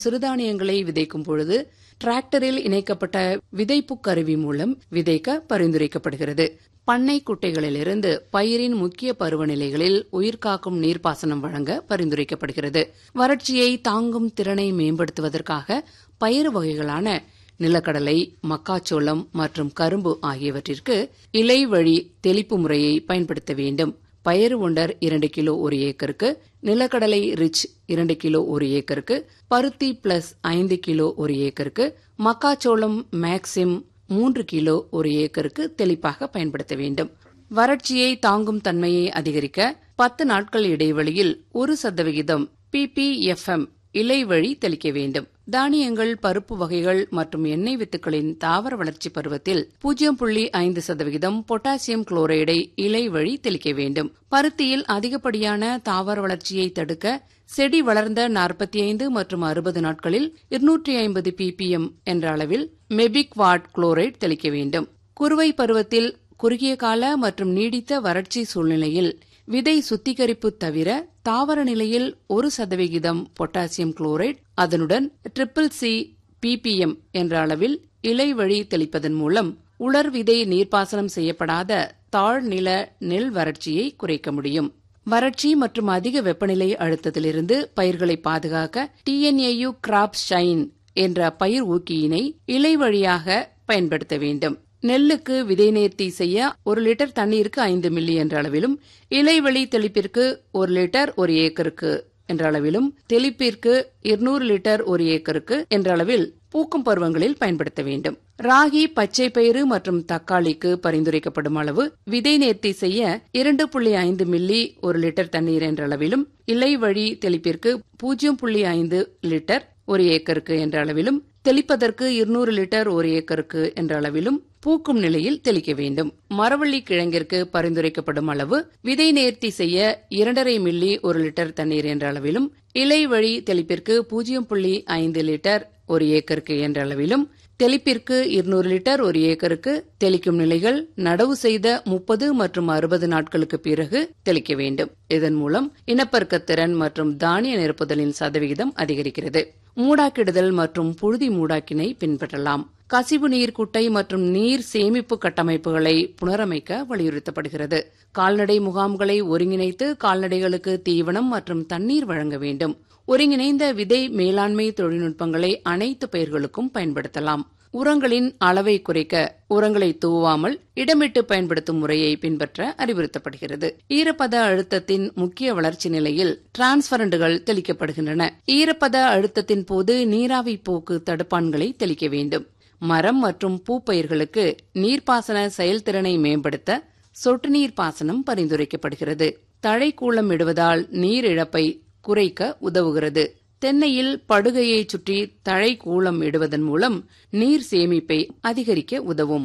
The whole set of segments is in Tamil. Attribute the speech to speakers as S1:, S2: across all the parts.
S1: சிறுதானியங்களை விதைக்கும் பொழுது டிராக்டரில் இணைக்கப்பட்ட விதைப்பு கருவி மூலம் விதைக்க பரிந்துரைக்கப்படுகிறது பண்ணை குட்டைகளிலிருந்து பயிரின் முக்கிய பருவநிலைகளில் உயிர்காக்கும் நீர்ப்பாசனம் வழங்க பரிந்துரைக்கப்படுகிறது வறட்சியை தாங்கும் திறனை மேம்படுத்துவதற்காக பயிர் வகைகளான நிலக்கடலை மக்காச்சோளம் மற்றும் கரும்பு ஆகியவற்றிற்கு இலை வழி தெளிப்பு முறையை பயன்படுத்த வேண்டும் பயறு ஒண்டர் இரண்டு கிலோ ஒரு ஏக்கருக்கு நிலக்கடலை ரிச் இரண்டு கிலோ ஒரு ஏக்கருக்கு பருத்தி பிளஸ் ஐந்து கிலோ ஒரு ஏக்கருக்கு மக்காச்சோளம் மேக்சிம் மூன்று கிலோ ஒரு ஏக்கருக்கு தெளிப்பாக பயன்படுத்த வேண்டும் வறட்சியை தாங்கும் தன்மையை அதிகரிக்க பத்து நாட்கள் இடைவெளியில் ஒரு சதவிகிதம் பிபிஎஃப்எம் இலை வழி தெளிக்க வேண்டும் தானியங்கள் பருப்பு வகைகள் மற்றும் எண்ணெய் வித்துக்களின் தாவர வளர்ச்சி பருவத்தில் பூஜ்ஜியம் புள்ளி ஐந்து சதவிகிதம் பொட்டாசியம் குளோரைடை இலை வழி தெளிக்க வேண்டும் பருத்தியில் அதிகப்படியான தாவர வளர்ச்சியை தடுக்க செடி வளர்ந்த நாற்பத்தி ஐந்து மற்றும் அறுபது நாட்களில் இருநூற்றி ஐம்பது பிபிஎம் என்ற அளவில் மெபிக் வாட் குளோரைட் தெளிக்க வேண்டும் குறுவை பருவத்தில் குறுகிய கால மற்றும் நீடித்த வறட்சி சூழ்நிலையில் விதை சுத்திகரிப்பு தவிர தாவர நிலையில் ஒரு சதவிகிதம் பொட்டாசியம் குளோரைட் அதனுடன் ட்ரிபிள் சி பிபிஎம் என்ற அளவில் இலை வழி தெளிப்பதன் மூலம் உலர் விதை நீர்ப்பாசனம் செய்யப்படாத தாழ்நில நெல் வறட்சியை குறைக்க முடியும் வறட்சி மற்றும் அதிக வெப்பநிலை அழுத்தத்திலிருந்து பயிர்களை பாதுகாக்க டிஎன்ஏயு கிராப் ஷைன் என்ற பயிர் ஊக்கியினை இலை வழியாக பயன்படுத்த வேண்டும் நெல்லுக்கு விதை நேர்த்தி செய்ய ஒரு லிட்டர் தண்ணீருக்கு ஐந்து மில்லி என்ற அளவிலும் இலைவெளி தெளிப்பிற்கு ஒரு லிட்டர் ஒரு ஏக்கருக்கு என்ற அளவிலும் தெளிப்பிற்கு இருநூறு லிட்டர் ஒரு ஏக்கருக்கு என்ற அளவில் பூக்கும் பருவங்களில் பயன்படுத்த வேண்டும் ராகி பச்சை பயிறு மற்றும் தக்காளிக்கு பரிந்துரைக்கப்படும் அளவு விதை நேர்த்தி செய்ய இரண்டு புள்ளி ஐந்து மில்லி ஒரு லிட்டர் தண்ணீர் என்ற அளவிலும் இலை வழி தெளிப்பிற்கு பூஜ்ஜியம் புள்ளி ஐந்து லிட்டர் ஒரு ஏக்கருக்கு என்ற அளவிலும் தெளிப்பதற்கு இருநூறு லிட்டர் ஒரு ஏக்கருக்கு என்ற அளவிலும் பூக்கும் நிலையில் தெளிக்க வேண்டும் மரவள்ளி கிழங்கிற்கு பரிந்துரைக்கப்படும் அளவு விதை நேர்த்தி செய்ய இரண்டரை மில்லி ஒரு லிட்டர் தண்ணீர் என்ற அளவிலும் இலை வழி தெளிப்பிற்கு பூஜ்ஜியம் புள்ளி ஐந்து லிட்டர் ஒரு ஏக்கருக்கு என்ற அளவிலும் தெளிப்பிற்கு இருநூறு லிட்டர் ஒரு ஏக்கருக்கு தெளிக்கும் நிலைகள் நடவு செய்த முப்பது மற்றும் அறுபது நாட்களுக்கு பிறகு தெளிக்க வேண்டும் இதன் மூலம் இனப்பெருக்கத்திறன் மற்றும் தானிய நிரப்புதலின் சதவிகிதம் அதிகரிக்கிறது மூடாக்கிடுதல் மற்றும் புழுதி மூடாக்கினை பின்பற்றலாம் கசிவு நீர் குட்டை மற்றும் நீர் சேமிப்பு கட்டமைப்புகளை புனரமைக்க வலியுறுத்தப்படுகிறது கால்நடை முகாம்களை ஒருங்கிணைத்து கால்நடைகளுக்கு தீவனம் மற்றும் தண்ணீர் வழங்க வேண்டும் ஒருங்கிணைந்த விதை மேலாண்மை தொழில்நுட்பங்களை அனைத்து பயிர்களுக்கும் பயன்படுத்தலாம் உரங்களின் அளவை குறைக்க உரங்களை தூவாமல் இடமிட்டு பயன்படுத்தும் முறையை பின்பற்ற அறிவுறுத்தப்படுகிறது ஈரப்பத அழுத்தத்தின் முக்கிய வளர்ச்சி நிலையில் டிரான்ஸ்பரண்டுகள் தெளிக்கப்படுகின்றன ஈரப்பத அழுத்தத்தின் போது நீராவி போக்கு தடுப்பான்களை தெளிக்க வேண்டும் மரம் மற்றும் பூப்பயிர்களுக்கு நீர்ப்பாசன செயல்திறனை மேம்படுத்த சொட்டு நீர் பாசனம் பரிந்துரைக்கப்படுகிறது தழைக்கூளம் இடுவதால் நீர் இழப்பை குறைக்க உதவுகிறது தென்னையில் படுகையை சுற்றி தழை கூளம் இடுவதன் மூலம் நீர் சேமிப்பை அதிகரிக்க உதவும்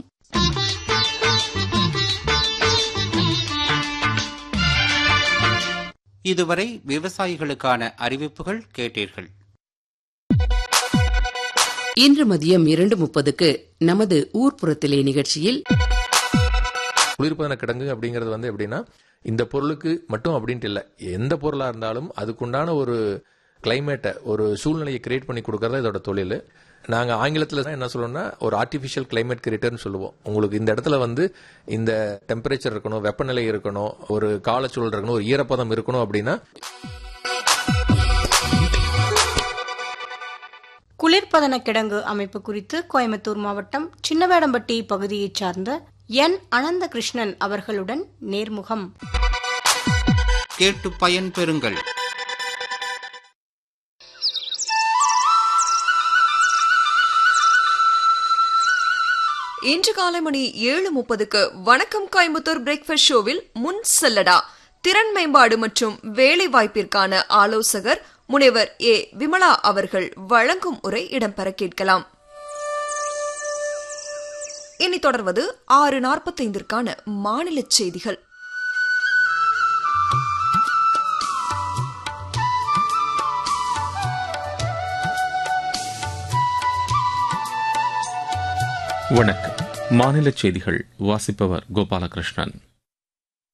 S2: இதுவரை விவசாயிகளுக்கான அறிவிப்புகள் கேட்டீர்கள்
S1: இன்று மதியம் இரண்டு முப்பதுக்கு நமது ஊர்ப்புறத்திலே நிகழ்ச்சியில்
S3: குளிர்பதன கிடங்கு அப்படிங்கிறது வந்து எப்படின்னா இந்த பொருளுக்கு மட்டும் அப்படின்ட்டு இல்லை எந்த பொருளா இருந்தாலும் அதுக்குண்டான ஒரு கிளைமேட்டை ஒரு சூழ்நிலையை கிரியேட் பண்ணி கொடுக்கறது இதோட தொழில் நாங்க ஆங்கிலத்துல என்ன சொல்லுவோம்னா ஒரு ஆர்டிஃபிஷியல் கிளைமேட் கிரியேட்டர்னு சொல்லுவோம் உங்களுக்கு இந்த இடத்துல வந்து இந்த டெம்பரேச்சர் இருக்கணும் வெப்பநிலை இருக்கணும் ஒரு காலச்சூழல் இருக்கணும் ஒரு ஈரப்பதம் இருக்கணும் அப்படின்னா
S4: குளிர்பதன கிடங்கு அமைப்பு குறித்து கோயம்புத்தூர் மாவட்டம் சின்னவேடம்பட்டி பகுதியைச் சார்ந்த என் அனந்த கிருஷ்ணன் அவர்களுடன் நேர்முகம்
S2: கேட்டு பயன்பெறுங்கள்
S5: இன்று காலை மணி ஏழு முப்பதுக்கு வணக்கம் கோயம்புத்தூர் பிரேக்ஃபாஸ்ட் ஷோவில் முன் செல்லடா திறன் மேம்பாடு மற்றும் வேலை வாய்ப்பிற்கான ஆலோசகர் முனைவர் ஏ விமலா அவர்கள் வழங்கும் உரை இடம்பெற கேட்கலாம் இனி தொடர்வது ஆறு நாற்பத்தைந்திற்கான மாநில செய்திகள்
S6: வணக்கம் மாநில செய்திகள் வாசிப்பவர் கோபாலகிருஷ்ணன்